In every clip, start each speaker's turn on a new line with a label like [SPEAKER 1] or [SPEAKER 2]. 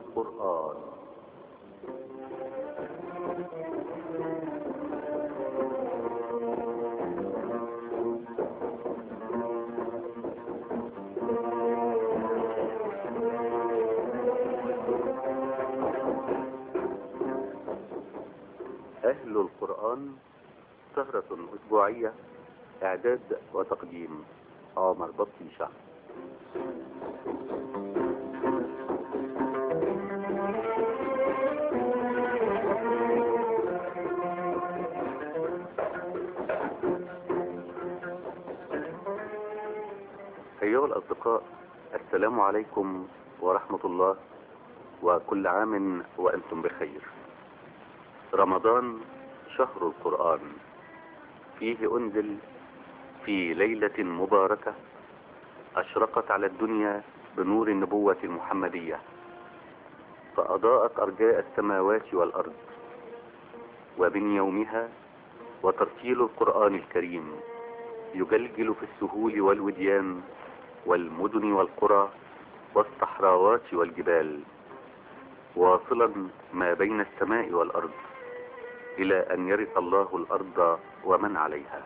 [SPEAKER 1] القرآن أهل القرآن سهرة أسبوعية إعداد وتقديم عمر بطيشة أيها الأصدقاء السلام عليكم ورحمة الله وكل عام وأنتم بخير رمضان شهر القرآن فيه أنزل في ليلة مباركة أشرقت على الدنيا بنور النبوة المحمدية فأضاءت أرجاء السماوات والأرض ومن يومها وترتيل القرآن الكريم يجلجل في السهول والوديان والمدن والقرى والصحراوات والجبال واصلا ما بين السماء والأرض إلى أن يرث الله الأرض ومن عليها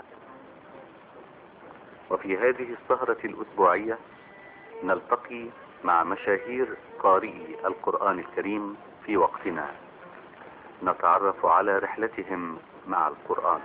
[SPEAKER 1] وفي هذه السهرة الأسبوعية نلتقي مع مشاهير قارئي القرآن الكريم في وقتنا نتعرف على رحلتهم مع القرآن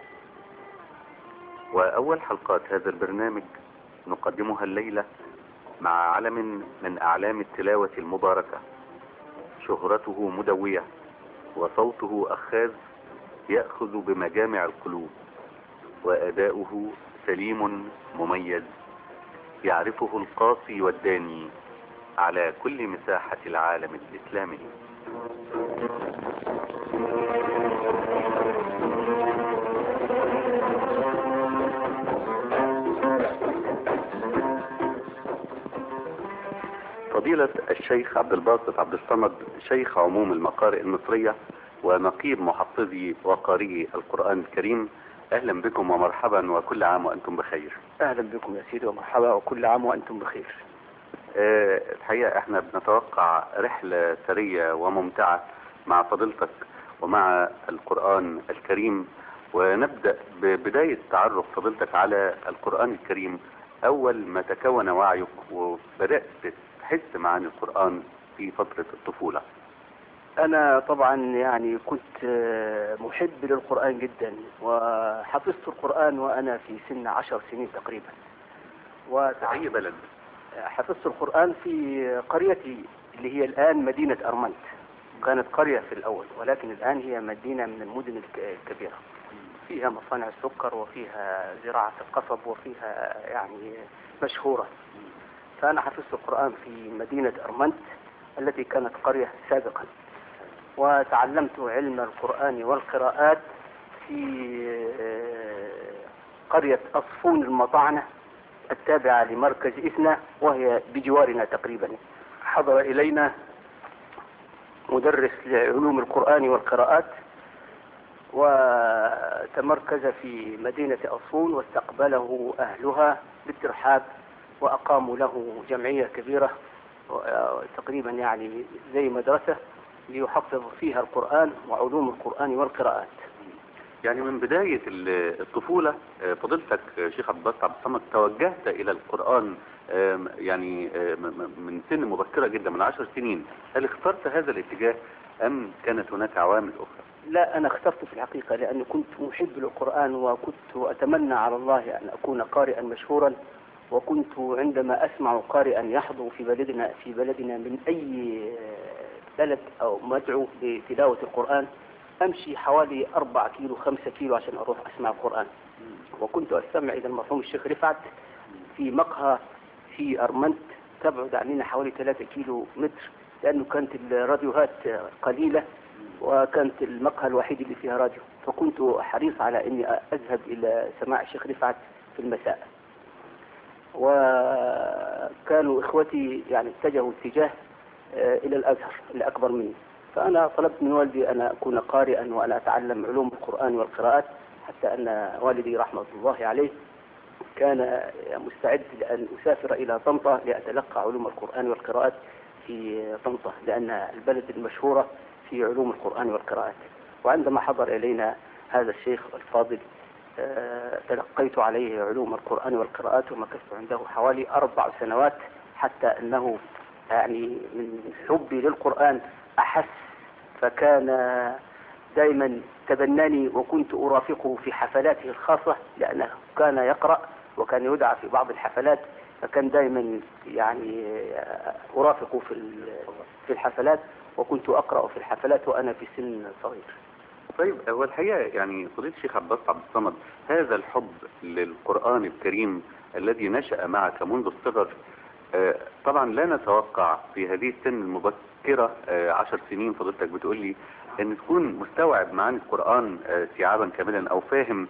[SPEAKER 1] وأول حلقات هذا البرنامج نقدمها الليلة مع علم من أعلام التلاوة المباركة شهرته مدوية وصوته أخاذ يأخذ بمجامع القلوب وأداؤه سليم مميز يعرفه القاصي والداني على كل مساحة العالم الإسلامي فضيلة الشيخ عبد الباسط عبد الصمد شيخ عموم المقارئ المصرية ونقيب محفظي وقارئي القرآن الكريم أهلا بكم ومرحبا وكل عام وأنتم بخير
[SPEAKER 2] اهلا بكم يا سيدي ومرحبا وكل عام وانتم بخير
[SPEAKER 1] آه، الحقيقة احنا بنتوقع رحلة ثرية وممتعة مع فضيلتك ومع القرآن الكريم ونبدأ ببداية تعرف فضيلتك على القرآن الكريم أول ما تكون وعيك وبدأت تحس معاني القرآن في فترة الطفولة
[SPEAKER 2] انا طبعا يعني كنت آه، محب للقرآن جدا وحفظت القرآن وانا في سن عشر سنين تقريبا
[SPEAKER 1] في أي بلد
[SPEAKER 2] وحفظت القرآن في قريتي اللي هي الآن مدينة أرمنت كانت قرية في الأول ولكن الآن هي مدينة من المدن الك- الكبيرة فيها مصانع السكر وفيها زراعة القصب وفيها يعني مشهورة فأنا حفظت القرآن في مدينة أرمنت التي كانت قرية سابقا وتعلمت علم القرآن والقراءات في آه، قرية أصفون المطعنة التابعة لمركز إثنا وهي بجوارنا تقريبا حضر إلينا مدرس لعلوم القرآن والقراءات وتمركز في مدينة أصفون واستقبله أهلها بالترحاب وأقاموا له جمعية كبيرة و- تقريبا يعني زي مدرسة ليحفظ فيها القرآن وعلوم القرآن والقراءات
[SPEAKER 1] يعني من بداية ال- الطفولة آه، فضيلتك آه، شيخ عبد الباسط عبد الصمد توجهت إلى القرآن آم، يعني آه، م- م- من سن مبكرة جدا من عشر سنين هل اخترت هذا الاتجاه أم كانت هناك عوامل أخرى؟
[SPEAKER 2] لا أنا اخترت في الحقيقة لأني كنت محب للقرآن وكنت أتمنى على الله أن أكون قارئا مشهورا وكنت عندما أسمع قارئا يحضر في بلدنا في بلدنا من أي بلد أو مدعو لتلاوة القرآن أمشي حوالي أربع كيلو خمسة كيلو عشان أروح أسمع القرآن وكنت أستمع إلى المرحوم الشيخ رفعت في مقهى في أرمنت تبعد عننا حوالي ثلاثة كيلو متر لأنه كانت الراديوهات قليلة وكانت المقهى الوحيد اللي فيها راديو فكنت حريص على اني اذهب الى سماع الشيخ رفعت في المساء وكانوا اخوتي يعني اتجهوا اتجاه آه، الى الازهر اللي اكبر مني فانا طلبت من والدي ان اكون قارئا وانا اتعلم علوم القران والقراءات حتى ان والدي رحمه الله عليه كان مستعد لان اسافر الى طنطا لاتلقى علوم القران والقراءات في طنطا لأن البلد المشهورة في علوم القرآن والقراءات وعندما حضر إلينا هذا الشيخ الفاضل آه، تلقيت عليه علوم القرآن والقراءات ومكثت عنده حوالي أربع سنوات حتى أنه يعني من حبي للقرآن أحس فكان دائما تبناني وكنت أرافقه في حفلاته الخاصة لأنه كان يقرأ وكان يدعى في بعض الحفلات فكان دائما يعني أرافقه في في الحفلات وكنت أقرأ في الحفلات وأنا في سن صغير
[SPEAKER 1] طيب هو الحقيقة يعني فضيلة الشيخ عباس عبد الصمد هذا الحب للقرآن الكريم الذي نشأ معك منذ الصغر آه، طبعا لا نتوقع في هذه السن المبكرة آه، عشر سنين فضيلتك بتقول لي ان تكون مستوعب معاني القرآن آه، استيعابا كاملا او فاهم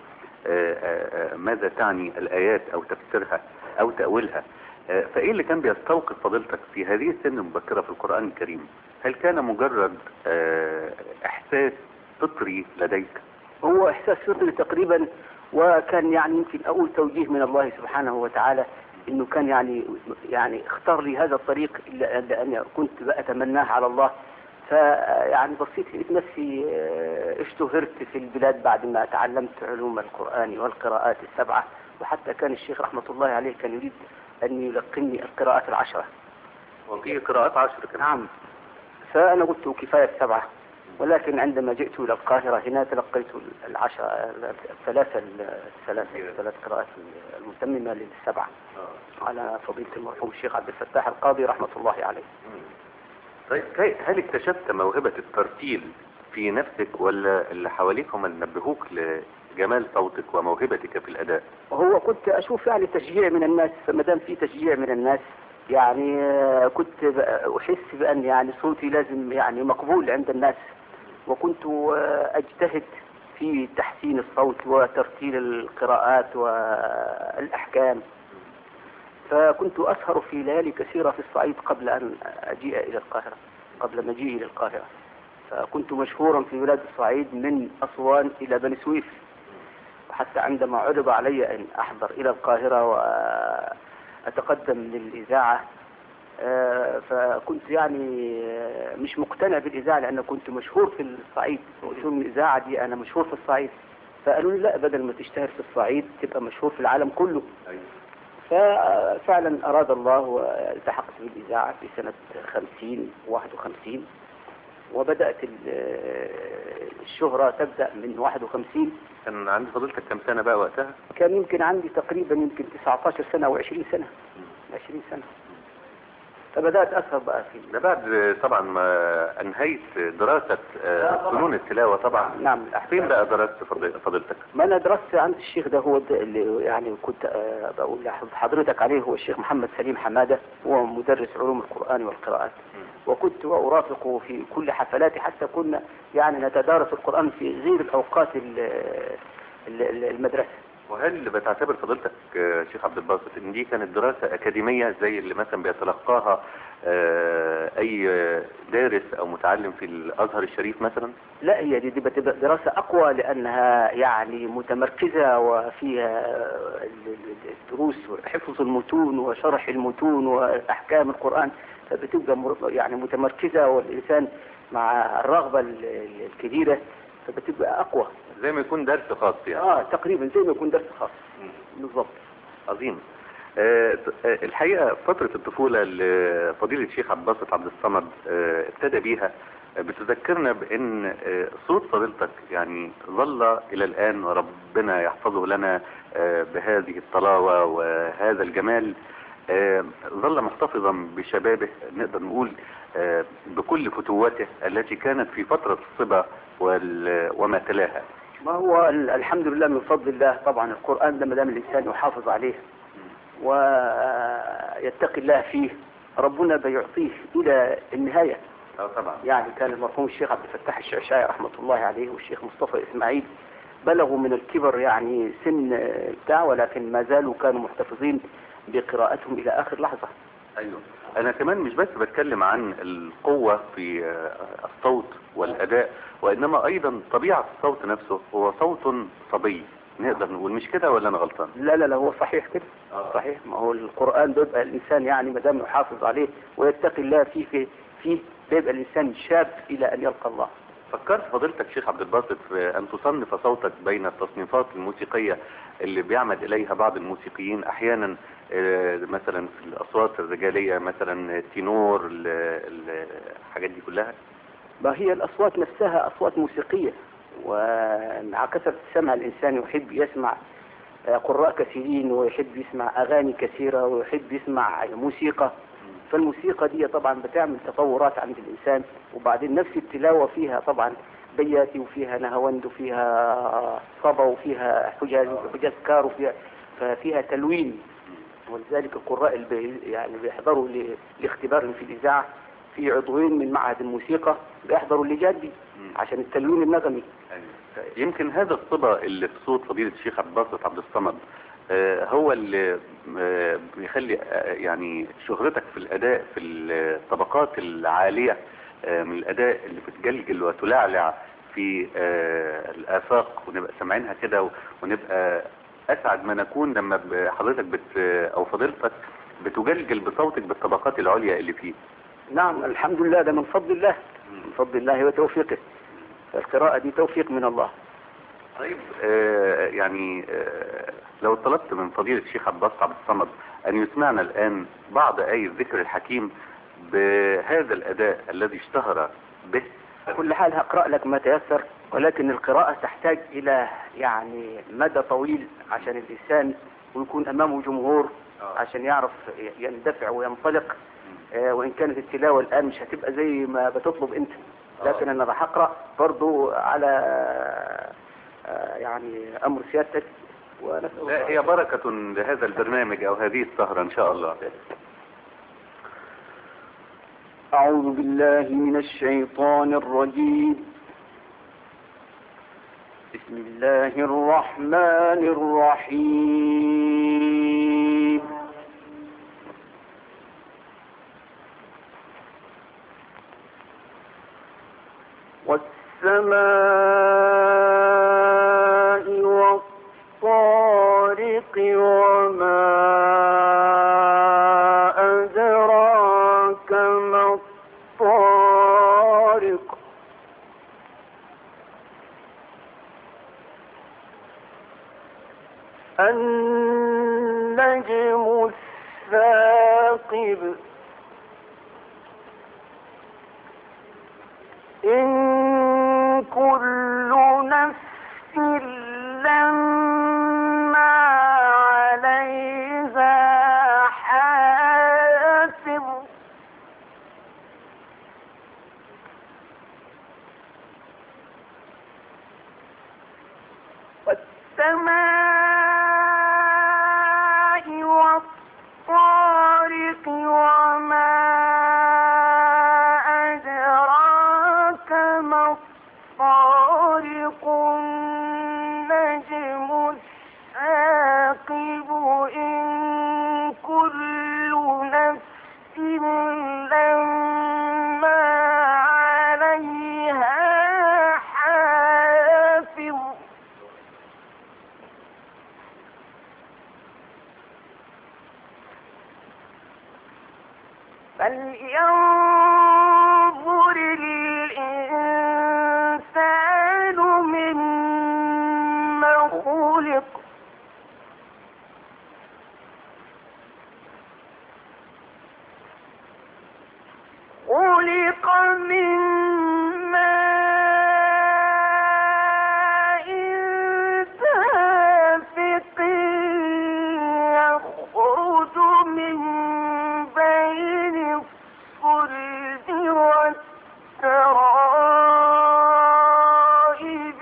[SPEAKER 1] ماذا تعني الايات او تفسيرها او تأويلها فايه اللي كان بيستوقف فضيلتك في هذه السن المبكرة في القرآن الكريم هل كان مجرد احساس فطري لديك
[SPEAKER 2] هو احساس فطري تقريبا وكان يعني يمكن اول توجيه من الله سبحانه وتعالى انه كان يعني يعني اختار لي هذا الطريق لان كنت اتمناه على الله فيعني بصيت لقيت نفسي آه، اشتهرت في البلاد بعد ما تعلمت علوم القرآن والقراءات السبعة وحتى كان الشيخ رحمة الله عليه كان يريد أن يلقني القراءات العشرة
[SPEAKER 1] وفي قراءات عشرة
[SPEAKER 2] نعم فأنا قلت كفاية السبعة ولكن عندما جئت إلى القاهرة هنا تلقيت العشرة الثلاثة الثلاثة الثلاث قراءات المتممة للسبعة آه. على فضيلة المرحوم الشيخ عبد الفتاح القاضي رحمة الله عليه
[SPEAKER 1] طيب هل اكتشفت موهبة الترتيل في نفسك ولا اللي حواليك هم اللي نبهوك لجمال صوتك وموهبتك في الأداء؟
[SPEAKER 2] هو كنت أشوف يعني تشجيع من الناس فما دام في تشجيع من الناس يعني آه، كنت أحس بأن يعني صوتي لازم يعني مقبول عند الناس وكنت آه، أجتهد في تحسين الصوت وترتيل القراءات والأحكام فكنت أسهر في ليالي كثيرة في الصعيد قبل أن أجيء إلى القاهرة قبل مجيئي إلى القاهرة فكنت مشهورا في بلاد الصعيد من أسوان إلى بني سويف وحتى عندما عرض علي أن أحضر إلى القاهرة وأتقدم للإذاعة آه، فكنت يعني آه، مش مقتنع بالإذاعة لأن كنت مشهور في الصعيد وقلت من الإذاعة دي أنا مشهور في الصعيد فقالوا لي لا بدل ما تشتهر في الصعيد تبقى مشهور في العالم كله أيوة. ففعلا أراد الله والتحقت بالإذاعة في سنة 50 51 وبدأت الشهرة تبدأ من 51
[SPEAKER 1] كان عندي فضيلتك كم سنة بقى وقتها؟
[SPEAKER 2] كان يمكن عندي تقريبا يمكن 19 سنة أو 20 سنة 20 سنة فبدأت أسهر بقى فيه
[SPEAKER 1] ده بعد طبعا ما أنهيت دراسة آه، فنون التلاوة طبعا
[SPEAKER 2] نعم
[SPEAKER 1] فين بقى درست فضيلتك؟
[SPEAKER 2] ما أنا درست عند الشيخ ده هو ده اللي يعني كنت آه، بقول لحضرتك عليه هو الشيخ محمد سليم حمادة هو مدرس علوم القرآن والقراءات وكنت أرافقه في كل حفلاتي حتى كنا يعني نتدارس القرآن في غير الأوقات المدرسة
[SPEAKER 1] وهل بتعتبر فضيلتك آه، شيخ عبد الباسط ان دي كانت دراسة اكاديمية زي اللي مثلا بيتلقاها آه، اي دارس او متعلم في الازهر الشريف مثلا
[SPEAKER 2] لا هي دي, دي بتبقى دراسة اقوى لانها يعني متمركزة وفيها الدروس وحفظ المتون وشرح المتون واحكام القرآن فبتبقى يعني متمركزة والانسان مع الرغبة الكبيرة فبتبقى اقوى
[SPEAKER 1] زي ما يكون درس خاص يعني
[SPEAKER 2] اه تقريبا زي ما يكون درس خاص بالضبط
[SPEAKER 1] عظيم آه, آه، الحقيقة فترة الطفولة لفضيلة الشيخ عباسط عبد الصمد آه ابتدى بيها بتذكرنا بان آه صوت فضيلتك يعني ظل الى الان وربنا يحفظه لنا آه بهذه الطلاوة وهذا الجمال آه ظل محتفظا بشبابه نقدر نقول آه بكل فتواته التي كانت في فترة الصبا وما تلاها
[SPEAKER 2] ما هو الحمد لله من فضل الله طبعا القرآن ده ما دام الإنسان يحافظ عليه ويتقي الله فيه ربنا بيعطيه إلى النهاية
[SPEAKER 1] اه طبعا
[SPEAKER 2] يعني كان المرحوم الشيخ عبد الفتاح الشعشاعي رحمة الله عليه والشيخ مصطفى إسماعيل بلغوا من الكبر يعني سن بتاع ولكن ما زالوا كانوا محتفظين بقراءتهم إلى آخر لحظة
[SPEAKER 1] أيوه أنا كمان مش بس بتكلم عن القوة في الصوت والأداء وإنما أيضا طبيعة الصوت نفسه هو صوت صبي نقدر نقول مش كده ولا انا غلطان
[SPEAKER 2] لا لا لا هو صحيح كده
[SPEAKER 1] آه.
[SPEAKER 2] صحيح ما هو القرآن بيبقى الإنسان يعني ما دام يحافظ عليه ويتقي الله فيه فيه, فيه بيبقى الإنسان شاب إلى أن يلقى الله
[SPEAKER 1] فكرت فضيلتك شيخ عبد الباسط في ان تصنف صوتك بين التصنيفات الموسيقية اللي بيعمد اليها بعض الموسيقيين احيانا آه، مثلا في الاصوات الرجالية مثلا التينور ال- ال- الحاجات دي كلها
[SPEAKER 2] ما هي الأصوات نفسها أصوات موسيقية ومع كثرة السمع الإنسان يحب يسمع آه، قراء كثيرين ويحب يسمع أغاني كثيرة ويحب يسمع موسيقى فالموسيقى دي طبعا بتعمل تطورات عند الإنسان وبعدين نفس التلاوة فيها طبعا بياتي وفيها نهاوند وفيها صبا وفيها حجاز حجاز كار وفيها ففيها تلوين ولذلك القراء اللي بي- يعني بيحضروا ل- لاختبار في الإذاعة في عضوين من معهد الموسيقى بيحضروا اللجان دي عشان التلوين النغمي
[SPEAKER 1] يمكن هذا الصدى اللي في صوت فضيلة الشيخ عبد الباسط عبد الصمد آه، هو اللي آه، بيخلي آه، يعني شهرتك في الأداء في الطبقات العالية آه، من الأداء اللي بتجلجل وتلعلع في آه، الآفاق ونبقى سامعينها كده و- ونبقى أسعد ما نكون لما ب- حضرتك بت أو فضيلتك بتجلجل بصوتك بالطبقات العليا اللي فيه
[SPEAKER 2] نعم الحمد لله ده من فضل الله من فضل الله وتوفيقه فالقراءة دي توفيق من الله
[SPEAKER 1] طيب آه يعني آه لو طلبت من فضيلة الشيخ عباس عبد الصمد أن يسمعنا الآن بعض آي الذكر الحكيم بهذا الأداء الذي اشتهر به
[SPEAKER 2] كل حال هقرأ لك ما تيسر ولكن القراءة تحتاج إلى يعني مدى طويل عشان الإنسان ويكون أمامه جمهور
[SPEAKER 1] آه.
[SPEAKER 2] عشان يعرف يندفع وينطلق آه، وإن كانت التلاوة الآن مش هتبقى زي ما بتطلب أنت لكن أنا راح أقرأ برضو على آه، يعني أمر سيادتك ونسأل
[SPEAKER 1] لا
[SPEAKER 2] الله
[SPEAKER 1] هي بركة لهذا البرنامج أو هذه السهرة إن شاء الله
[SPEAKER 2] أعوذ بالله من الشيطان الرجيم بسم الله الرحمن الرحيم والسماء والطارق وما أدراك ما الطارق النجم الثاقب إن كل نفس لما عليها حافظ والسماء والطارق وما أدراك ما الطارق النجم الثاقب إن كل نفس لما عليها حافظ فلينظر الإنسان مما خلق خلق من ماء دافق يخرج من بين الصلب والترائب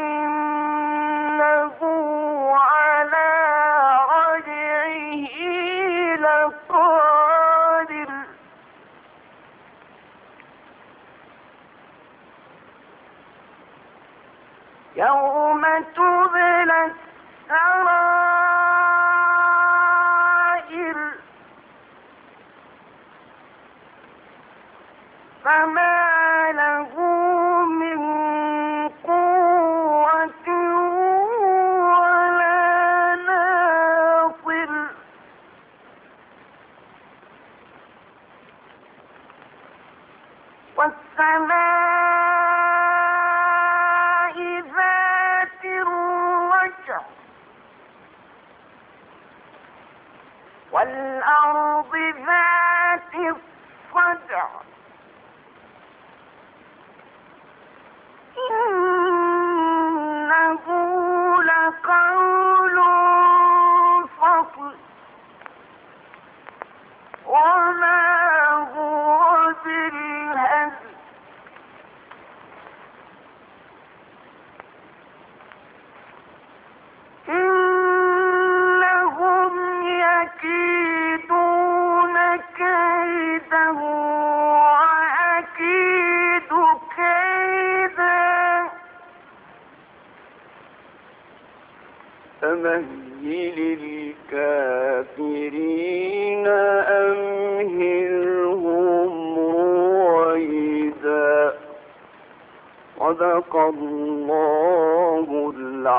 [SPEAKER 2] إنه على رجعه لقادر يوم تبلى السرائر فما له من قوة
[SPEAKER 3] فمهل الكافرين أمهلهم رويدا صدق الله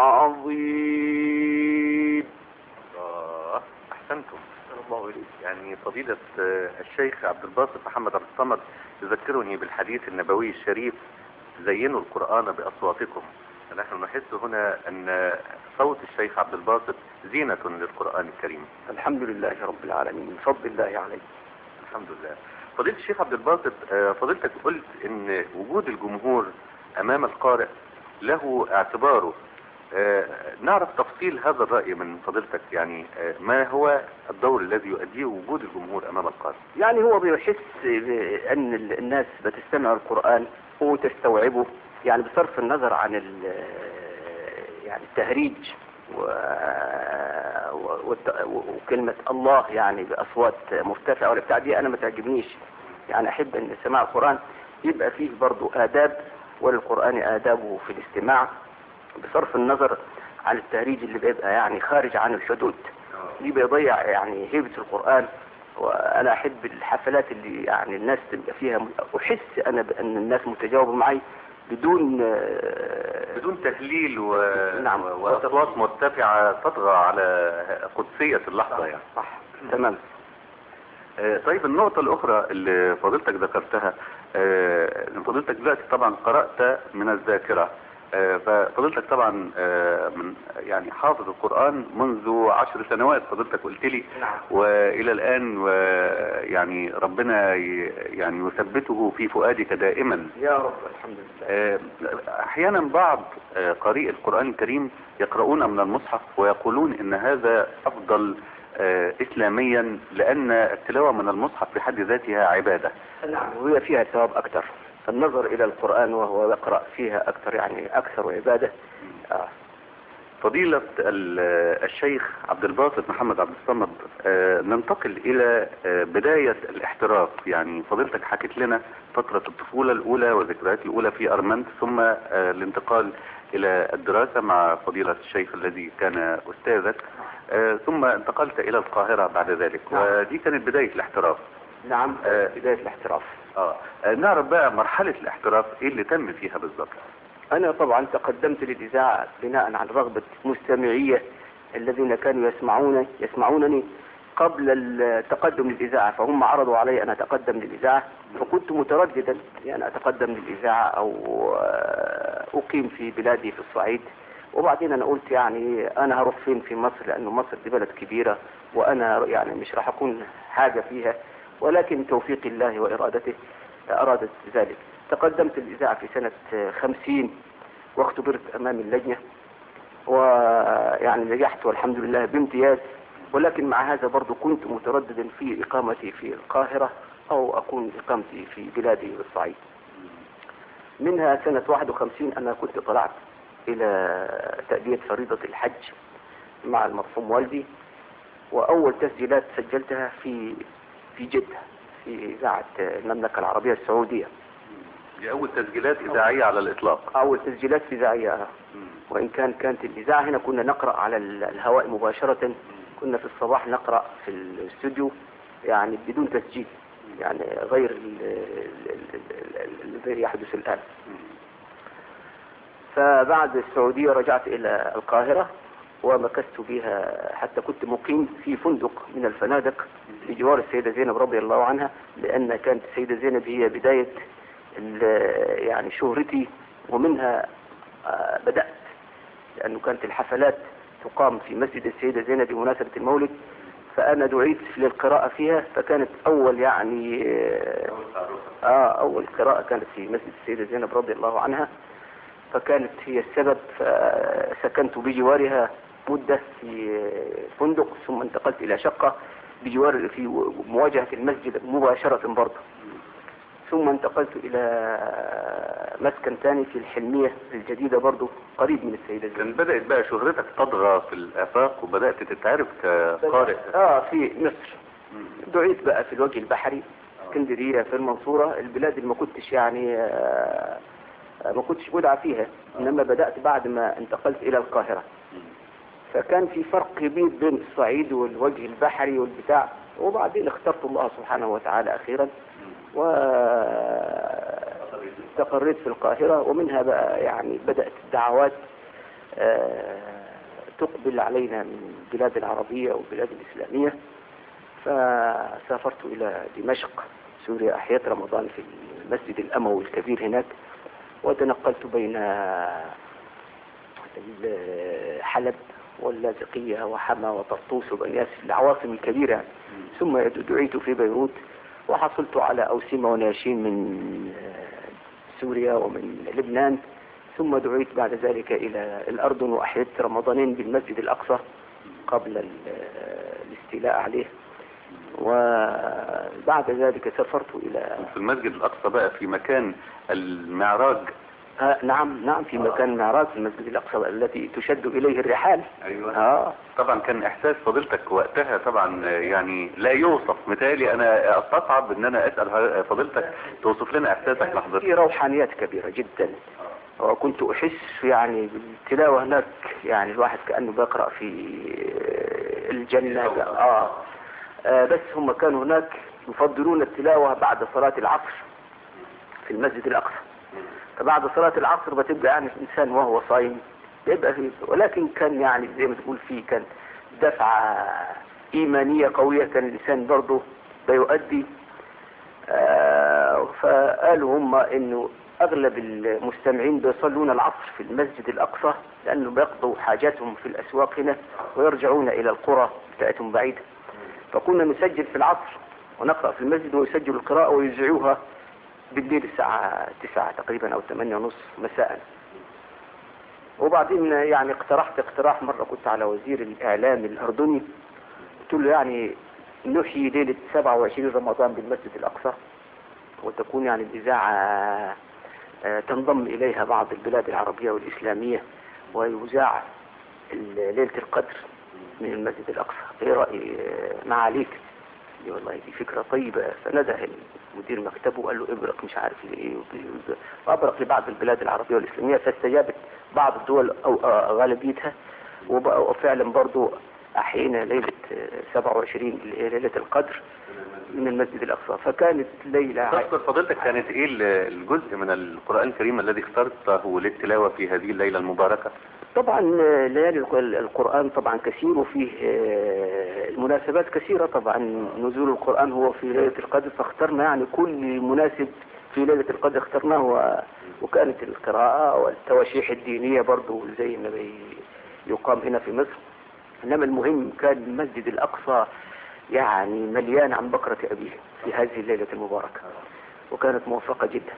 [SPEAKER 3] العظيم
[SPEAKER 1] آه، احسنتم الله إليك. يعني فضيلة آه، الشيخ عبد الباسط محمد عبد الصمد يذكرني بالحديث النبوي الشريف زينوا القرآن بأصواتكم نحن نحس هنا أن صوت الشيخ عبد الباسط زينة للقرآن الكريم
[SPEAKER 2] الحمد لله رب العالمين من فضل الله عليه
[SPEAKER 1] الحمد لله فضيلة الشيخ عبد الباسط آه، فضيلتك قلت ان وجود الجمهور امام القارئ له اعتباره آه، نعرف تفصيل هذا الرأي من فضيلتك يعني آه، ما هو الدور الذي يؤديه وجود الجمهور امام القارئ
[SPEAKER 2] يعني هو بيحس بأن الناس بتستمع القرآن وتستوعبه يعني بصرف النظر عن ال- يعني التهريج و... و... والت- وكلمة الله يعني بأصوات مرتفعة ولا بتاع دي أنا ما تعجبنيش يعني أحب أن سماع القرآن يبقى فيه برضو آداب وللقرآن آدابه في الاستماع بصرف النظر عن التهريج اللي بيبقى يعني خارج عن الحدود دي بيضيع يعني هيبة القرآن وانا احب الحفلات اللي يعني الناس تبقى فيها احس انا بان الناس متجاوبه معي بدون آه،
[SPEAKER 1] بدون تهليل و...
[SPEAKER 2] نعم.
[SPEAKER 1] و- واصوات مرتفعة تطغى على قدسية اللحظة يعني
[SPEAKER 2] صح تمام
[SPEAKER 1] آه، طيب النقطة الأخرى اللي فضيلتك ذكرتها آه، إن فضيلتك دلوقتي طبعا قرأت من الذاكرة آه، ففضيلتك طبعا آه، من يعني حافظ القرآن منذ عشر سنوات فضيلتك قلت لي
[SPEAKER 2] نعم
[SPEAKER 1] وإلى الآن ويعني ربنا ي- يعني يثبته في فؤادك دائما
[SPEAKER 2] يا رب الحمد لله
[SPEAKER 1] آه، احيانا بعض آه، قارئ القرآن الكريم يقرؤون من المصحف ويقولون ان هذا افضل آه، اسلاميا لان التلاوة من المصحف في حد ذاتها عبادة
[SPEAKER 2] نعم وهي فيها ثواب اكثر النظر الى القرآن وهو يقرأ فيها اكثر يعني اكثر عبادة آه.
[SPEAKER 1] فضيلة ال- الشيخ عبد الباسط محمد عبد الصمد آه، ننتقل الى آه، بداية الاحتراف يعني فضيلتك حكت لنا فترة الطفولة الاولى والذكريات الاولى في ارمنت ثم آه، الانتقال الى الدراسة مع فضيلة الشيخ الذي كان استاذك آه، ثم انتقلت الى القاهرة بعد ذلك
[SPEAKER 2] نعم.
[SPEAKER 1] ودي كانت بداية الاحتراف
[SPEAKER 2] نعم
[SPEAKER 1] آه.
[SPEAKER 2] بداية الاحتراف
[SPEAKER 1] اه آه، نعرف بقى مرحلة الاحتراف ايه اللي تم فيها بالظبط
[SPEAKER 2] أنا طبعا تقدمت للإذاعة بناء على رغبة مستمعية الذين كانوا يسمعون يسمعونني قبل التقدم للإذاعة فهم عرضوا علي أن أتقدم للإذاعة فكنت مترددا يعني أتقدم للإذاعة أو آه، أقيم في بلادي في الصعيد وبعدين أنا قلت يعني أنا هروح فين في مصر لأنه مصر دي بلد كبيرة وأنا يعني مش راح أكون حاجة فيها ولكن توفيق الله وإرادته أرادت ذلك تقدمت الإذاعة في سنة خمسين واختبرت أمام اللجنة ويعني نجحت والحمد لله بامتياز ولكن مع هذا برضو كنت مترددا في إقامتي في القاهرة أو أكون إقامتي في بلادي الصعيد منها سنة 51 أنا كنت طلعت إلى تأدية فريضة الحج مع المرحوم والدي وأول تسجيلات سجلتها في في جدة في إذاعة المملكة العربية السعودية
[SPEAKER 1] دي اول تسجيلات اذاعية على الاطلاق
[SPEAKER 2] أول تسجيلات في إذاعية وإن كان كانت الإذاعة هنا كنا نقرأ على ال- الهواء مباشرة كنا في الصباح نقرأ في الاستوديو يعني بدون تسجيل يعني غير ال- ال- ال- ال- الذي يحدث الآن فبعد السعودية رجعت إلى القاهرة ومكثت بها حتى كنت مقيم في فندق من الفنادق بجوار السيدة زينب رضي الله عنها لأن كانت السيدة زينب هي بداية ال- يعني شهرتي ومنها آه، بدأت لأنه كانت الحفلات تقام في مسجد السيدة زينب بمناسبة المولد فأنا دعيت للقراءة فيها فكانت أول يعني آه، آه أول قراءة كانت في مسجد السيدة زينب رضي الله عنها فكانت هي السبب فسكنت بجوارها مدة في فندق ثم انتقلت إلى شقة بجوار في مواجهة المسجد مباشرة برضه ثم انتقلت إلى مسكن ثاني في الحلمية الجديدة برضه قريب من السيدة
[SPEAKER 1] كان
[SPEAKER 2] زينب
[SPEAKER 1] بدأت بقى شهرتك تطغى في الآفاق وبدأت تتعرف كقارئ
[SPEAKER 2] اه في مصر دعيت بقى في الوجه البحري اسكندرية في المنصورة البلاد اللي ما كنتش يعني آه، آه، ما كنتش مدعى فيها انما بدأت بعد ما انتقلت الى القاهرة فكان في فرق كبير بين الصعيد والوجه البحري والبتاع وبعدين اخترت الله سبحانه وتعالى أخيرا واستقريت في القاهرة ومنها بقى يعني بدأت الدعوات آه، تقبل علينا من البلاد العربية والبلاد الإسلامية فسافرت إلى دمشق سوريا أحيات رمضان في المسجد الأموي الكبير هناك وتنقلت بين حلب واللاذقية وحما وطرطوس وبنياس العواصم الكبيرة ثم دعيت في بيروت وحصلت على أوسمة وناشين من سوريا ومن لبنان ثم دعيت بعد ذلك إلى الأردن وأحيت رمضانين بالمسجد الأقصى قبل ال- الاستيلاء عليه وبعد ذلك سافرت إلى
[SPEAKER 1] في المسجد الأقصى بقى في مكان المعراج
[SPEAKER 2] آه نعم نعم في مكان معراج في المسجد الأقصى التي تشد إليه الرحال
[SPEAKER 1] أيوة
[SPEAKER 2] آه
[SPEAKER 1] طبعا كان إحساس فضيلتك وقتها طبعا يعني لا يوصف مثالي أنا أستصعب إن أنا أسأل فضيلتك توصف لنا إحساسك
[SPEAKER 2] في
[SPEAKER 1] لحظتها
[SPEAKER 2] روحانيات كبيرة جدا وكنت أحس يعني بالتلاوة هناك يعني الواحد كأنه بيقرأ في الجنة آه. آه بس هم كانوا هناك يفضلون التلاوة بعد صلاة العصر في المسجد الأقصى فبعد صلاة العصر بتبقى يعني الإنسان وهو صايم يبقى في ولكن كان يعني زي ما تقول فيه كان دفعة إيمانية قوية كان الإنسان برضه بيؤدي آه فقالوا هم إنه أغلب المستمعين بيصلون العصر في المسجد الأقصى لأنه بيقضوا حاجاتهم في الأسواق هنا ويرجعون إلى القرى بتاعتهم بعيدة فكنا نسجل في العصر ونقرأ في المسجد ويسجلوا القراءة ويذيعوها بالليل الساعة تسعة تقريبا أو ثمانية ونص مساء وبعدين يعني اقترحت اقتراح مرة كنت على وزير الإعلام الأردني قلت له يعني نحيي ليلة 27 رمضان بالمسجد الأقصى وتكون يعني الإذاعة آه، تنضم إليها بعض البلاد العربية والإسلامية ويذاع ال- ليلة القدر من المسجد الأقصى إيه رأي آه، معاليك دي والله دي فكرة طيبة فنده مدير مكتبه وقال له ابرق مش عارف ايه وابرق لبعض البلاد العربية والإسلامية فاستجابت بعض الدول أو آه، غالبيتها وبقى فعلا برضو أحيينا ليلة آه، 27 اللي هي ليلة القدر من المسجد الأقصى فكانت ليلة
[SPEAKER 1] تذكر فضيلتك كانت إيه ال- الجزء من القرآن الكريم الذي اخترته للتلاوة في هذه الليلة المباركة
[SPEAKER 2] طبعا آه، ليالي الق- القرآن طبعا كثير وفيه آه، المناسبات كثيرة طبعا نزول القرآن هو في ليلة القدر فاخترنا يعني كل مناسب في ليلة القدر اخترناه و- وكانت القراءة والتواشيح الدينية برضو زي ما بي- يقام هنا في مصر إنما المهم كان المسجد الأقصى يعني مليان عن بكرة أبيه في هذه الليلة المباركة وكانت موفقة جدا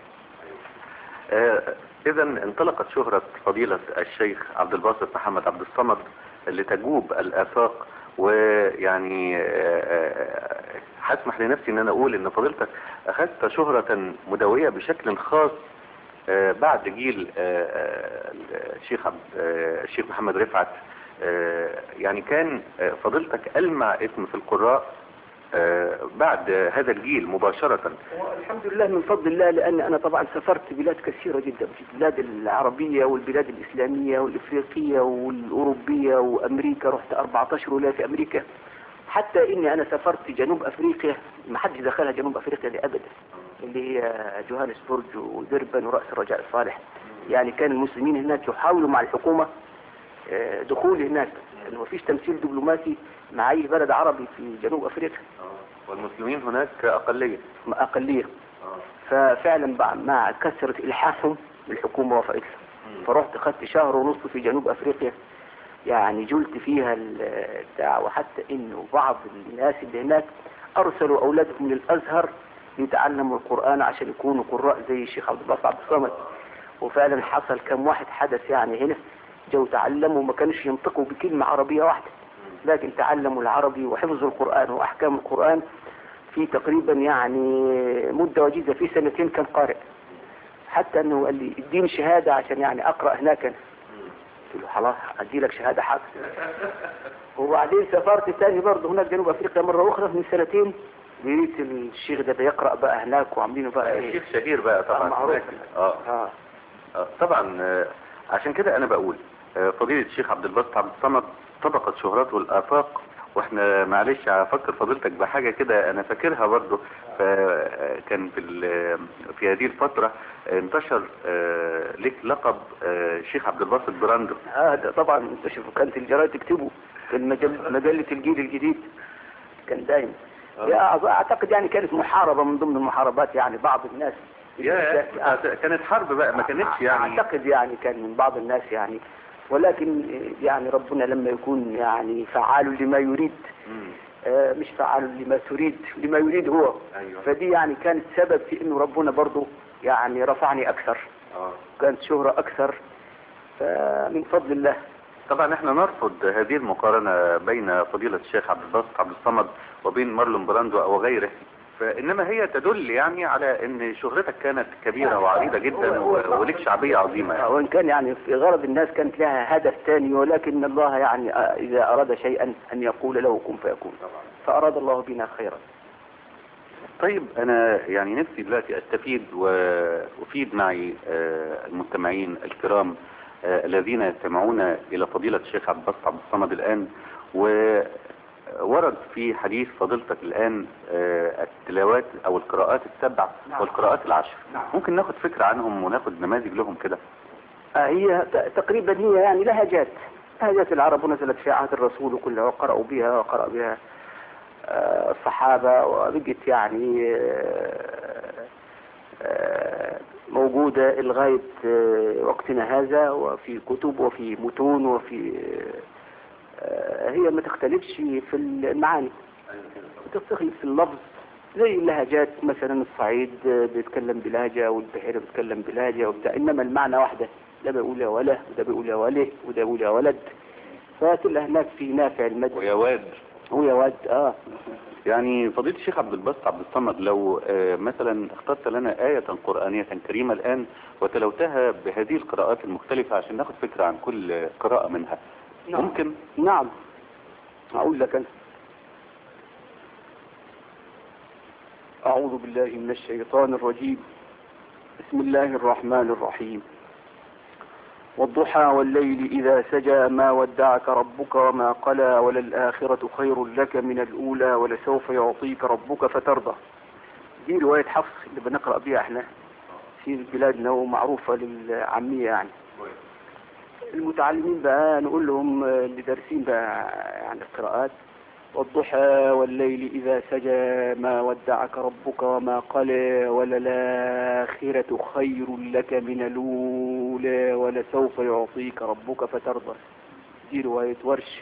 [SPEAKER 1] إذا انطلقت شهرة فضيلة الشيخ عبد الباسط محمد عبد الصمد لتجوب الآفاق ويعني آه، آه، هسمح لنفسي ان انا اقول ان فضيلتك اخذت شهرة مدوية بشكل خاص آه، بعد جيل آه، آه، الشيخ عبد آه، الشيخ محمد رفعت آه، يعني كان آه، فضيلتك ألمع اسم في القراء آه، بعد هذا الجيل مباشرة
[SPEAKER 2] الحمد لله من فضل الله لأن أنا طبعا سافرت بلاد كثيرة جدا في البلاد العربية والبلاد الإسلامية والإفريقية والأوروبية وأمريكا رحت 14 ولاية في أمريكا حتى إني أنا سافرت جنوب أفريقيا ما حدش دخلها جنوب أفريقيا دي أبدا اللي هي جوهانسبورج ودربن ورأس الرجاء الصالح يعني كان المسلمين هناك يحاولوا مع الحكومة آه، دخول هناك لأنه ما فيش تمثيل دبلوماسي مع أي بلد عربي في جنوب أفريقيا
[SPEAKER 1] والمسلمين هناك أقلية
[SPEAKER 2] أقلية ففعلا بع- مع كثرة إلحاحهم الحكومة وافقت له. فرحت خدت شهر ونص في جنوب أفريقيا يعني جلت فيها ال- بتاع وحتى إنه بعض الناس اللي هناك أرسلوا أولادهم للأزهر يتعلموا القرآن عشان يكونوا قراء زي الشيخ عبد الله عبد الصمد وفعلا حصل كم واحد حدث يعني هنا جو تعلموا ما كانوش ينطقوا بكلمة عربية واحدة لكن تعلموا العربي وحفظوا القرآن وأحكام القرآن في تقريبا يعني مدة وجيزة في سنتين كان قارئ حتى انه قال لي اديني شهادة عشان يعني اقرأ هناك أنا. قلت له خلاص ادي لك شهادة حق وبعدين سافرت تاني برضه هناك جنوب افريقيا مرة اخرى من سنتين لقيت الشيخ ده بيقرأ بقى هناك وعاملينه بقى ايه
[SPEAKER 1] شيخ شهير بقى طبعا
[SPEAKER 2] آه، معروف.
[SPEAKER 1] هناك. اه
[SPEAKER 2] اه
[SPEAKER 1] آه، طبعا آه، عشان كده انا بقول آه، فضيلة الشيخ عبد الباسط عبد الصمد طبقت شهرته الآفاق واحنا معلش هفكر فضيلتك بحاجة كده انا فاكرها برضه فكان في ال- في هذه الفترة انتشر آه، لك لقب آه، الشيخ عبد الباسط براندو
[SPEAKER 2] هذا طبعا انتشر كانت الجرايد تكتبه كان مجل مجلة الجيل الجديد كان دايما يا أعز- اعتقد يعني كانت محاربة من ضمن المحاربات يعني بعض الناس
[SPEAKER 1] يا كانت حرب بقى ما كانتش يعني
[SPEAKER 2] اعتقد يعني كان من بعض الناس يعني ولكن يعني ربنا لما يكون يعني فعال لما يريد
[SPEAKER 1] مم.
[SPEAKER 2] آه، مش فعال لما تريد لما يريد هو
[SPEAKER 1] ايوه
[SPEAKER 2] فدي يعني كانت سبب في انه ربنا برضه يعني رفعني اكثر
[SPEAKER 1] اه
[SPEAKER 2] كانت شهرة اكثر فمن فضل الله
[SPEAKER 1] طبعا احنا نرفض هذه المقارنة بين فضيلة الشيخ عبد الباسط عبد الصمد وبين مارلون براندو او غيره فانما هي تدل يعني على ان شهرتك كانت كبيرة وعريضة جدا و- ولك شعبية عظيمة يعني.
[SPEAKER 2] وان كان يعني في غرض الناس كانت لها هدف ثاني ولكن الله يعني آه، اذا اراد شيئا ان يقول له كن فيكون فاراد الله بنا خيرا
[SPEAKER 1] طيب انا يعني نفسي دلوقتي استفيد وافيد معي آه، المستمعين الكرام آه، الذين يستمعون الى فضيلة الشيخ عبد الباسط عبد الصمد الان وورد في حديث فضيلتك الان آه، التلاوات او القراءات السبع
[SPEAKER 2] نعم.
[SPEAKER 1] والقراءات العشر
[SPEAKER 2] نعم.
[SPEAKER 1] ممكن ناخد فكرة عنهم وناخد نماذج لهم كده
[SPEAKER 2] آه، هي ت- تقريبا هي يعني لهجات لهجات العرب ونزلت في عهد الرسول وكلها وقرأوا بها وقرأ بها آه، الصحابة وبقت يعني آه، آه، موجودة لغاية آه، وقتنا هذا وفي كتب وفي متون وفي آه، هي ما تختلفش في المعاني بتختلف في اللفظ زي اللهجات مثلا الصعيد آه، بيتكلم بلهجة والبحيرة بيتكلم بلهجة وبتاع إنما المعنى واحدة ده بيقول يا وله وده بيقول يا وله وده بيقول يا ولد فتبقى هناك في نافع المد
[SPEAKER 1] ويا واد
[SPEAKER 2] ويا واد اه
[SPEAKER 1] يعني فضيلة الشيخ عبد الباسط عبد الصمد لو آه، مثلا اخترت لنا آية قرآنية كريمة الآن وتلوتها بهذه القراءات المختلفة عشان ناخد فكرة عن كل قراءة منها
[SPEAKER 2] نعم.
[SPEAKER 1] ممكن
[SPEAKER 2] نعم أقول لك أنا أعوذ بالله من الشيطان الرجيم بسم الله الرحمن الرحيم والضحى والليل إذا سجى ما ودعك ربك وما قلى وللآخرة خير لك من الأولى ولسوف يعطيك ربك فترضى دي رواية حفص اللي بنقرأ بيها احنا في بلادنا ومعروفة للعامية يعني المتعلمين بقى نقول لهم آه، اللي دارسين بقى يعني القراءات والضحى والليل إذا سجى ما ودعك ربك وما قلى وللآخرة خير لك من الأولى ولسوف يعطيك ربك فترضى دي رواية ورش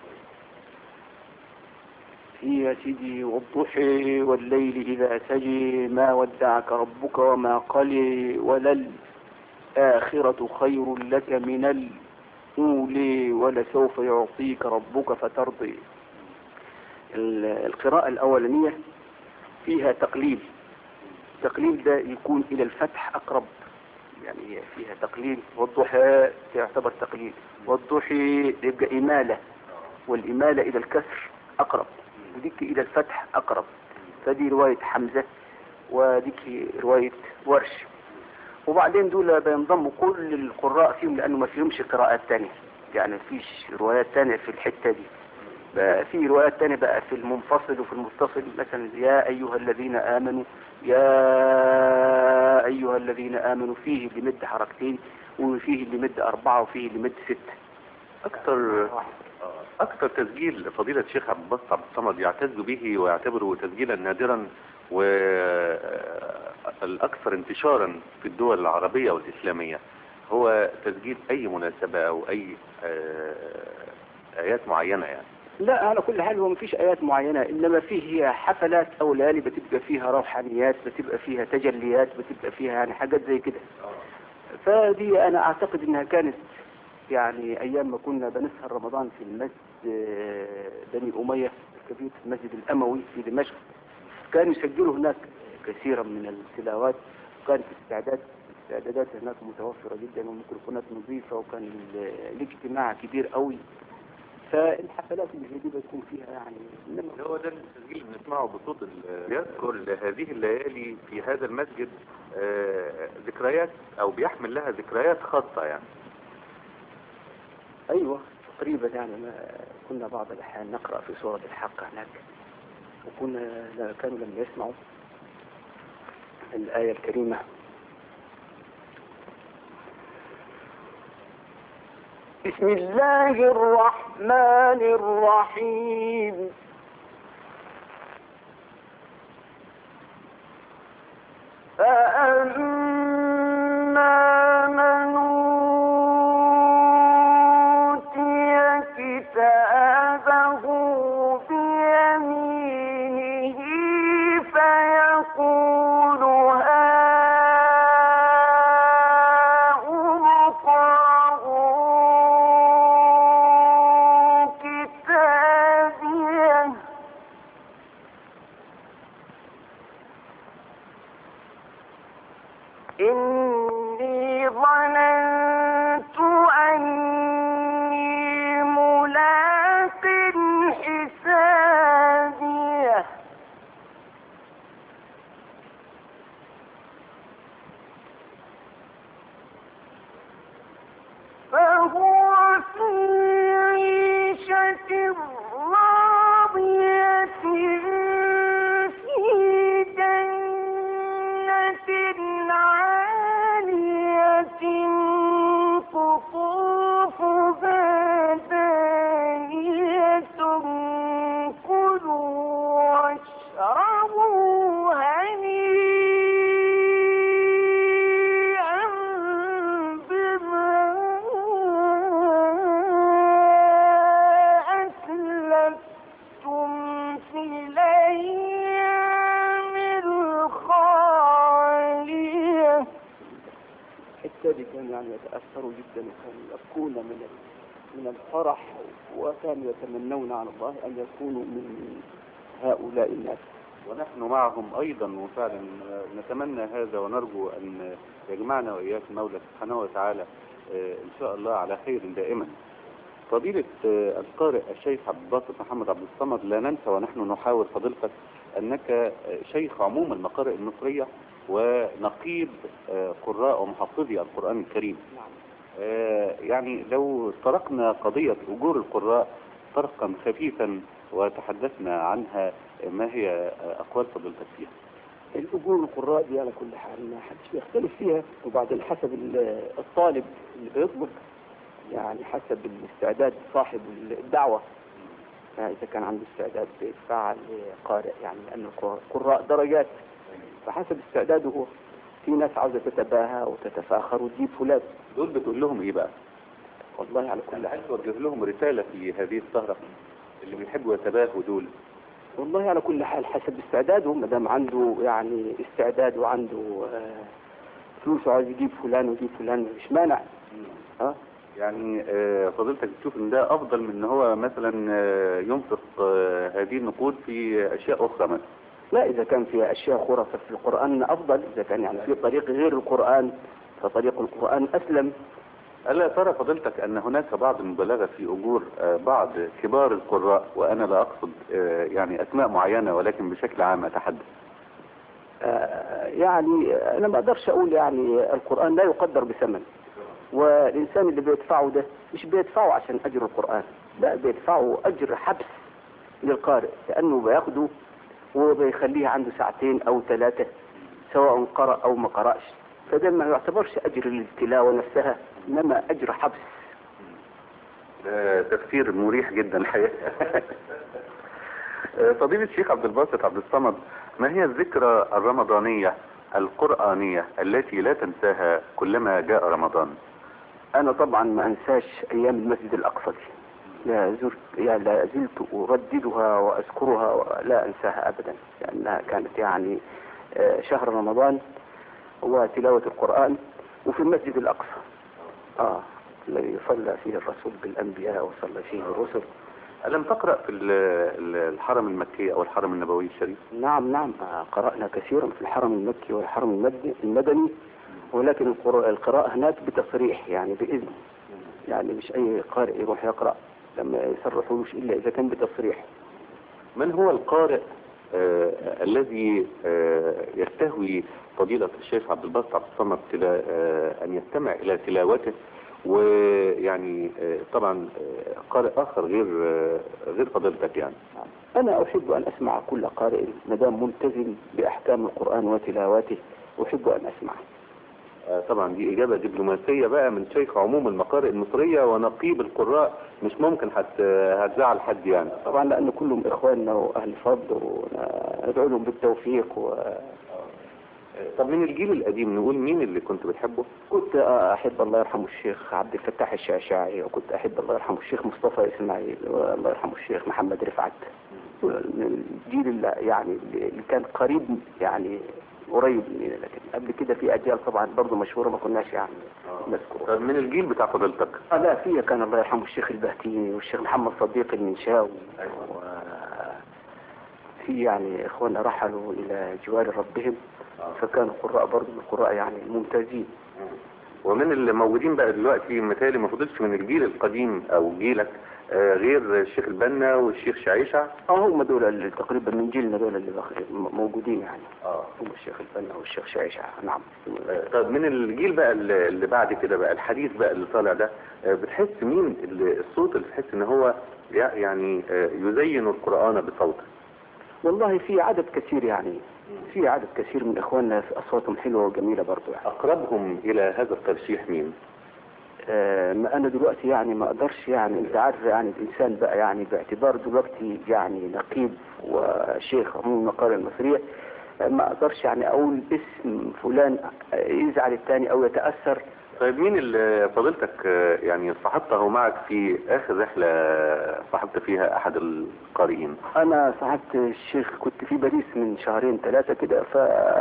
[SPEAKER 2] في يا سيدي والضحى والليل إذا سجى ما ودعك ربك وما قلى وللآخرة خير لك من الأولى ولسوف يعطيك ربك فترضي ال- القراءة الأولانية فيها تقليل التقليل ده يكون إلى الفتح أقرب يعني هي فيها تقليل والضحى تعتبر تقليل والضحى يبقى إمالة والإمالة إلى الكسر أقرب وديك إلى الفتح أقرب فدي رواية حمزة وديك رواية ورش وبعدين دول بينضموا كل القراء فيهم لأنه ما فيهمش قراءات تانية يعني مفيش روايات تانية في الحتة دي بقى في روايات تانية بقى في المنفصل وفي المتصل مثلا يا أيها الذين آمنوا يا أيها الذين آمنوا فيه اللي مد حركتين وفيه اللي مد أربعة وفيه اللي مد ستة
[SPEAKER 1] أكثر أكثر تسجيل فضيلة الشيخ عبد الباسط عبد الصمد يعتز به ويعتبره تسجيلا نادرا والأكثر انتشارا في الدول العربية والإسلامية هو تسجيل أي مناسبة أو أي آه، آيات معينة يعني
[SPEAKER 2] لا على كل حال هو مفيش آيات معينة إنما فيه هي حفلات أو ليالي بتبقى فيها روحانيات بتبقى فيها تجليات بتبقى فيها يعني حاجات زي كده فدي أنا أعتقد إنها كانت يعني أيام ما كنا بنسهر رمضان في المسجد آه، بني أمية الكبير في المسجد الأموي في دمشق كانوا يسجلوا هناك كثيرا من التلاوات وكانت استعداد الاستعدادات هناك متوفرة جدا والميكروفونات نظيفة وكان ال- الاجتماع كبير قوي فالحفلات اللي زي دي بتكون فيها يعني إنما
[SPEAKER 1] هو ده التسجيل اللي بنسمعه بصوت ال- يذكر هذه الليالي في هذا المسجد آه، ذكريات او بيحمل لها ذكريات خاصة يعني
[SPEAKER 2] أيوة تقريبا يعني ما كنا بعض الأحيان نقرأ في سورة الحق هناك وكنا لا- كانوا لما يسمعوا الآية الكريمة بسم الله الرحمن الرحيم فأما من أوتي كتابه بيمينه فيقول هاؤم اقرءوا كتابيه إني ظننت أني ملاق حسابيه فهو في عيشة راضية في جنة عالية قطوفها دانية كلوا واشربوا هنيئا بما أسلفتم في الأيام الخالية
[SPEAKER 4] الحتة دي كانوا يعني يتأثروا جدا وكانوا يبكون من ال- من الفرح وكانوا يتمنون على الله أن يكونوا من هؤلاء الناس
[SPEAKER 1] ونحن معهم أيضا وفعلا نتمنى هذا ونرجو أن يجمعنا وإياك المولى سبحانه وتعالى آه، إن شاء الله على خير دائما فضيلة آه، القارئ الشيخ عبد الباسط محمد عبد الصمد لا ننسى ونحن نحاور فضيلتك أنك آه، شيخ عموم المقارئ المصرية ونقيب آه، قراء ومحفظي القرآن الكريم آه، يعني لو طرقنا قضية أجور القراء طرقا خفيفا وتحدثنا عنها ما هي آه، أقوال فضيلتك فيها
[SPEAKER 4] الأجور القراء دي على كل حال ما حدش بيختلف فيها وبعدين حسب ال- الطالب اللي بيطلب يعني حسب الاستعداد صاحب الدعوة يعني إذا كان عنده استعداد بيدفع لقارئ يعني لأن القراء درجات فحسب استعداده هو في ناس عاوزة تتباهى وتتفاخر وتجيب فلان
[SPEAKER 1] دول بتقول لهم إيه بقى؟
[SPEAKER 4] والله على كل
[SPEAKER 1] أنا
[SPEAKER 4] حال
[SPEAKER 1] عايز أوجه لهم رسالة في هذه السهرة اللي بيحبوا يتباهوا دول
[SPEAKER 4] والله على كل حال حسب استعداده ما دام عنده يعني استعداد وعنده آه، فلوس وعايز يجيب فلان ويجيب فلان مش مانع ها
[SPEAKER 1] يعني آه، فضيلتك بتشوف ان ده افضل من ان هو مثلا آه، ينفق آه، هذه النقود في اشياء اخرى مثلا
[SPEAKER 4] لا إذا كان في أشياء خرافة في القرآن أفضل إذا كان يعني في طريق غير القرآن فطريق القرآن أسلم
[SPEAKER 1] الا ترى فضيلتك ان هناك بعض المبالغه في اجور آه، بعض كبار القراء وانا لا اقصد آه، يعني اسماء معينه ولكن بشكل عام اتحدث
[SPEAKER 4] آه، يعني أنا ما أقدرش أقول يعني القرآن لا يقدر بثمن والإنسان اللي بيدفعه ده مش بيدفعه عشان أجر القرآن لا بيدفعه أجر حبس للقارئ لأنه بياخده وبيخليه عنده ساعتين أو ثلاثة سواء قرأ أو ما قرأش فده ما يعتبرش أجر التلاوة نفسها إنما أجر حبس
[SPEAKER 1] ده تفسير مريح جدا الحقيقه آه، فضيلة الشيخ عبد الباسط عبد الصمد ما هي الذكرى الرمضانية القرآنية التي لا تنساها كلما جاء رمضان
[SPEAKER 4] أنا طبعا ما أنساش أيام المسجد الأقصى دي لا زرت يعني لا زلت أرددها وأذكرها ولا أنساها أبدا لأنها كانت يعني آه، شهر رمضان وتلاوة القرآن وفي المسجد الأقصى آه الذي صلى فيه الرسول بالأنبياء وصلى فيه الرسل
[SPEAKER 1] ألم تقرأ في ال- ال- الحرم المكي أو الحرم النبوي الشريف
[SPEAKER 4] نعم نعم آه، قرأنا كثيرا في الحرم المكي والحرم المد- المدني ولكن القر- القراءة هناك بتصريح يعني بإذن يعني مش أي قارئ يروح يقرأ لما يصرحوش إلا إذا كان بتصريح
[SPEAKER 1] من هو القارئ آه الذي آه يستهوي فضيلة الشيخ عبد الباسط عبد الصمد تلا آه أن يستمع إلى تلاوته ويعني آه، طبعا آه، قارئ اخر غير آه، غير فضيلتك يعني
[SPEAKER 4] أنا أحب أن أسمع كل قارئ مدام ملتزم بأحكام القرآن وتلاوته أحب أن أسمع
[SPEAKER 1] آه، طبعا دي اجابه دبلوماسيه بقى من شيخ عموم المقارئ المصريه ونقيب القراء مش ممكن هت هتزعل حد يعني
[SPEAKER 4] طبعا لأن كلهم إخواننا وأهل فضل وندعو لهم بالتوفيق وكنت
[SPEAKER 1] طب من الجيل القديم نقول مين اللي كنت بتحبه
[SPEAKER 4] أحب الله يرحمه الشيخ عبد الفتاح الشعشاعي وكنت أحب الله يرحمه الشيخ مصطفى إسماعيل والله يرحمه الشيخ محمد رفعت من الجيل اللي يعني اللي كان قريب يعني قريب مننا لكن قبل كده في أجيال طبعا برضه مشهورة ما كناش يعني نذكرها
[SPEAKER 1] طب من الجيل بتاع فضيلتك
[SPEAKER 4] آه لا في كان الله يرحمه الشيخ البهتيني والشيخ محمد صديق المنشاوي و في يعني اخواننا رحلوا الى جوار ربهم فكانوا قراء برضه من القراء يعني ممتازين
[SPEAKER 1] ومن اللي موجودين بقى دلوقتي متهيألي ما فضلش من الجيل القديم او جيلك آه، غير الشيخ البنا والشيخ شعيشع
[SPEAKER 4] اه هم دول اللي تقريبا من جيلنا دول اللي بخ- م- موجودين يعني
[SPEAKER 1] اه
[SPEAKER 4] هم الشيخ البنا والشيخ شعيشة نعم
[SPEAKER 1] طب من الجيل بقى اللي اللي بعد كده بقى الحديث بقى اللي طالع ده آه، بتحس مين اللي الصوت اللي تحس ان هو يع- يعني آه، يزين القرآن بصوته
[SPEAKER 4] والله في عدد كثير يعني في عدد كثير من اخواننا في اصواتهم حلوه وجميله برضه يعني
[SPEAKER 1] اقربهم الى هذا الترشيح مين
[SPEAKER 4] آه، ما انا دلوقتي يعني ما اقدرش يعني انت عارف يعني الانسان بقى يعني باعتبار دلوقتي يعني نقيب وشيخ عموم المقالة المصرية آه، ما اقدرش يعني اقول اسم فلان آه، يزعل الثاني او يتأثر
[SPEAKER 1] طيب مين اللي فضيلتك آه، يعني صاحبته معك في اخر رحلة صاحبت فيها احد القارئين
[SPEAKER 4] انا صاحبت الشيخ كنت في باريس من شهرين ثلاثة كده ف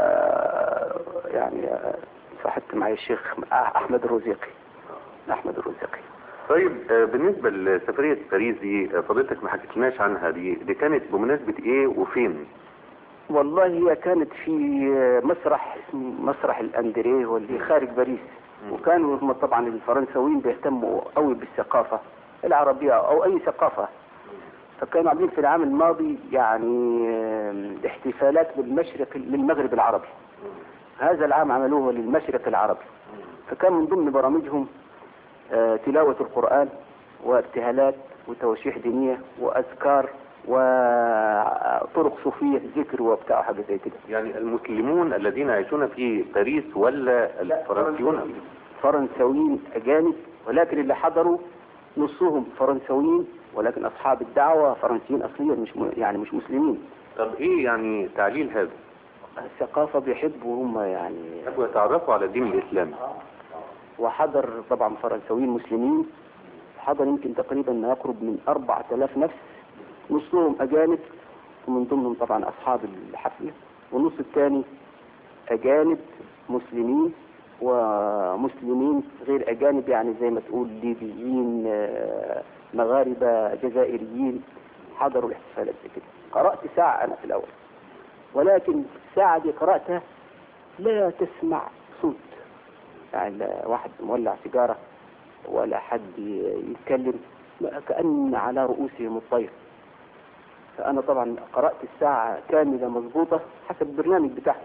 [SPEAKER 4] يعني آه، صاحبت معي الشيخ احمد الرزيقي احمد الرزيقي
[SPEAKER 1] طيب آه، بالنسبة لسفرية باريس دي آه، فضيلتك ما حكيتلناش عنها دي دي كانت بمناسبة ايه وفين
[SPEAKER 4] والله هي كانت في مسرح اسمه مسرح الاندريه واللي خارج باريس وكانوا هم طبعا الفرنساويين بيهتموا قوي بالثقافة العربية او اي ثقافة فكانوا عاملين في العام الماضي يعني آم، احتفالات للمشرق للمغرب العربي هذا العام عملوه للمشرق العربي فكان من ضمن برامجهم آه، تلاوة القرآن وابتهالات وتواشيح دينية وأذكار وطرق صوفية ذكر وبتاع حاجة زي كده
[SPEAKER 1] يعني المسلمون الذين يعيشون في باريس ولا الفرنسيون
[SPEAKER 4] فرنساويين أجانب ولكن اللي حضروا نصهم فرنساويين ولكن أصحاب الدعوة فرنسيين أصليا مش م- يعني مش مسلمين
[SPEAKER 1] طب ايه يعني تعليل هذا
[SPEAKER 4] الثقافة بيحبوا هم يعني
[SPEAKER 1] يحبوا يتعرفوا على الدين الاسلامي
[SPEAKER 4] وحضر طبعا فرنساويين مسلمين حضر يمكن تقريبا ما يقرب من 4000 نفس نصهم أجانب ومن ضمنهم طبعا أصحاب الحفلة والنص الثاني أجانب مسلمين ومسلمين غير أجانب يعني زي ما تقول ليبيين آه، مغاربة جزائريين حضروا الاحتفالات زي كده قرأت ساعة أنا في الأول ولكن الساعة دي قرأتها لا تسمع صوت يعني لا واحد مولع سيجارة ولا حد يتكلم ما- كأن على رؤوسهم الطير فأنا طبعا قرأت الساعة كاملة مضبوطة حسب البرنامج بتاعي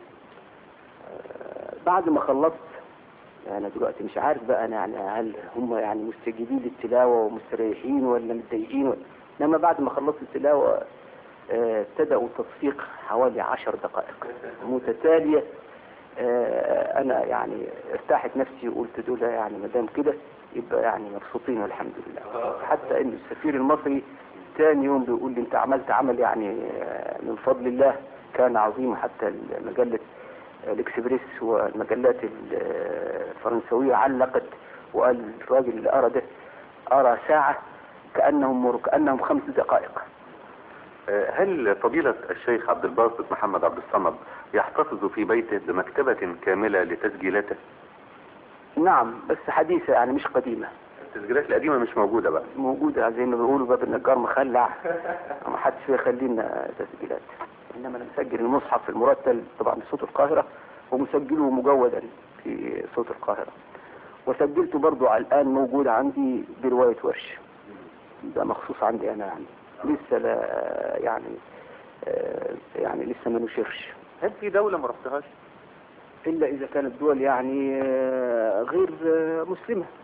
[SPEAKER 4] آه، بعد ما خلصت أنا دلوقتي مش عارف بقى أنا يعني هل هم يعني مستجيبين للتلاوة ومستريحين ولا متضايقين ولا إنما بعد ما خلصت التلاوة آه، ابتدأوا تصفيق حوالي عشر دقائق متتالية آه، أنا يعني ارتاحت نفسي وقلت دول يعني ما دام كده يبقى يعني مبسوطين والحمد لله حتى إن السفير المصري ثاني يوم بيقول لي أنت عملت عمل يعني آه، من فضل الله كان عظيم حتى مجلة الإكسبريس والمجلات ال- الفرنسوية علقت وقال الراجل اللي أرى ده أرى ساعة كأنهم كأنهم خمس دقائق
[SPEAKER 1] آه، هل فضيلة الشيخ عبد الباسط محمد عبد الصمد يحتفظ في بيته بمكتبة كاملة لتسجيلاته
[SPEAKER 4] نعم بس حديثة يعني مش قديمة
[SPEAKER 1] التسجيلات القديمة مش موجودة بقى
[SPEAKER 4] موجودة زي ما بيقولوا باب النجار مخلع ما حدش يخلي لنا تسجيلات انما انا مسجل المصحف المرتل طبعا بصوت القاهرة ومسجله مجودا في صوت القاهرة وسجلته برضو على الان موجود عندي برواية ورش ده مخصوص عندي انا يعني لسه لا يعني آه، يعني لسه ما نشرش
[SPEAKER 1] هل في دولة ما رحتهاش؟
[SPEAKER 4] الا اذا كانت دول يعني آه، غير آه، مسلمة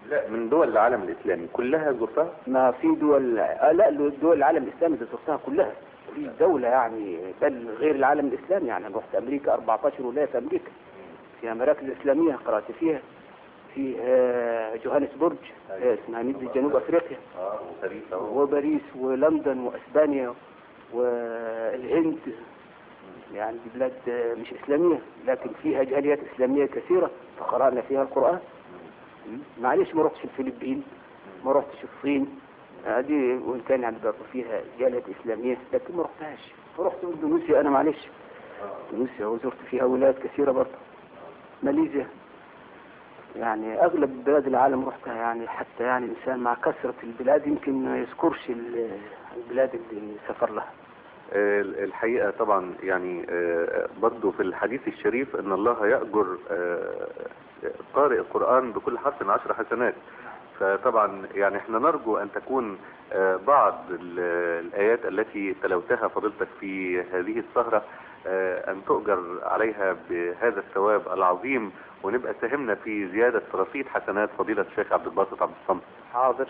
[SPEAKER 1] لا من دول العالم الاسلامي كلها زرتها
[SPEAKER 4] ما في دول آه لا دول العالم الاسلامي اللي زرتها كلها في دولة يعني بل غير العالم الاسلامي يعني أنا رحت امريكا 14 ولاية في امريكا فيها مراكز اسلامية قرأت فيها في آه، جوهانسبورج آه، اسمها مدينة جنوب افريقيا
[SPEAKER 1] اه وباريس اهو
[SPEAKER 4] وباريس ولندن واسبانيا والهند يعني دي بلاد آه، مش اسلامية لكن فيها جاليات اسلامية كثيرة فقرأنا فيها القرآن م? معلش ما رحتش الفلبين ما رحتش الصين هذه وان كان يعني برضه فيها جاليات اسلامية لكن ما رحتهاش رحت اندونيسيا انا معلش اندونيسيا وزرت فيها ولايات كثيرة برضه ماليزيا يعني اغلب بلاد العالم رحتها يعني حتى يعني الانسان مع كثرة البلاد يمكن ما يذكرش ال- البلاد اللي سافر لها
[SPEAKER 1] آه، الحقيقة طبعا يعني آه، برضو في الحديث الشريف ان الله يأجر آه، قارئ القرآن بكل حرف عشر حسنات فطبعا يعني احنا نرجو ان تكون آه، بعض ال- الايات التي تلوتها فضيلتك في هذه السهرة آه، ان تؤجر عليها بهذا الثواب العظيم ونبقى ساهمنا في زيادة رصيد حسنات فضيلة الشيخ عبد الباسط عبد الصمد
[SPEAKER 4] حاضر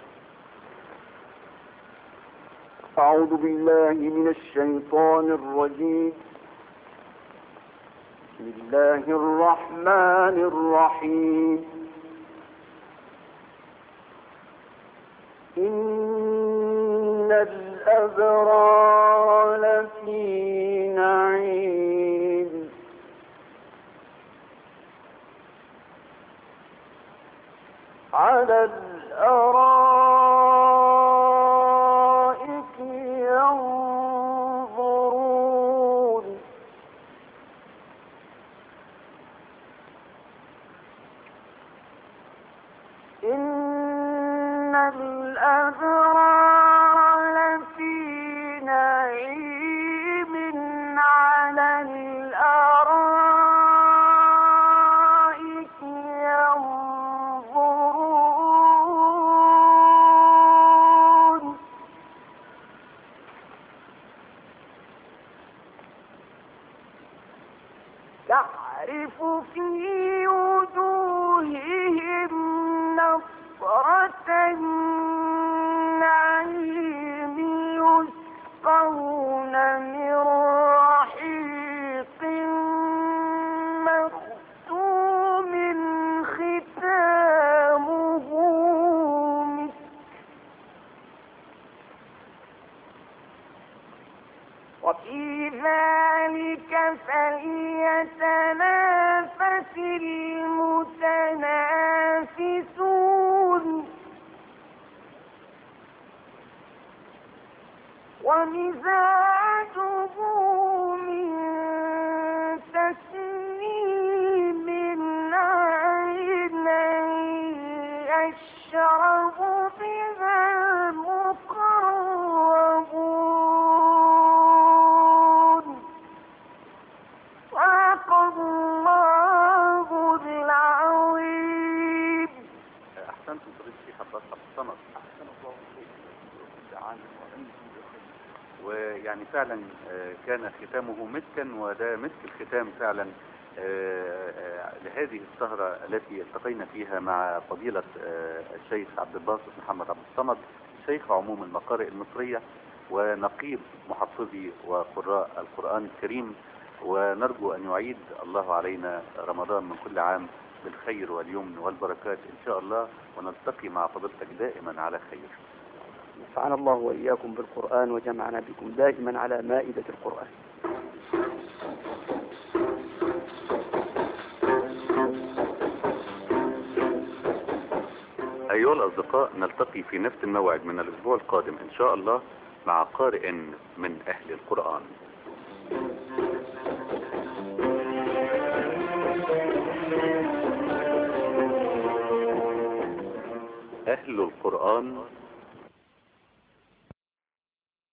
[SPEAKER 3] أعوذ بالله من الشيطان الرجيم بسم الله الرحمن الرحيم إن الأبرار لفي نعيم على الأرائك ينظرون إن الأبرار لفي نعيم على الأرائك ينظرون تعرف في وجوههم نصرة النعيم يسقون من رحيق مختوم ختامه مسك وفي ذلك فليتنافس المتنافسون ومزاجه من تسنيم عينا يشرب بها المقربون صدق الله العظيم
[SPEAKER 1] احسنتم فضيلة الشيخ عبد الباسط عبد الصمد ويعني فعلا آه، كان ختامه مسكا وده مسك الختام فعلا آه، آه، لهذه السهرة التي التقينا فيها مع فضيلة آه، الشيخ عبد الباسط محمد عبد الصمد شيخ عموم المقارئ المصرية ونقيب محفظي وقراء القرآن الكريم ونرجو أن يعيد الله علينا رمضان من كل عام بالخير واليمن والبركات إن شاء الله ونلتقي مع فضيلتك دائما على خير
[SPEAKER 4] نفعنا الله وإياكم بالقرآن وجمعنا بكم دائما على مائدة القرآن
[SPEAKER 1] أيها الأصدقاء نلتقي في نفس الموعد من الأسبوع القادم إن شاء الله مع قارئ من أهل القرآن أهل القرآن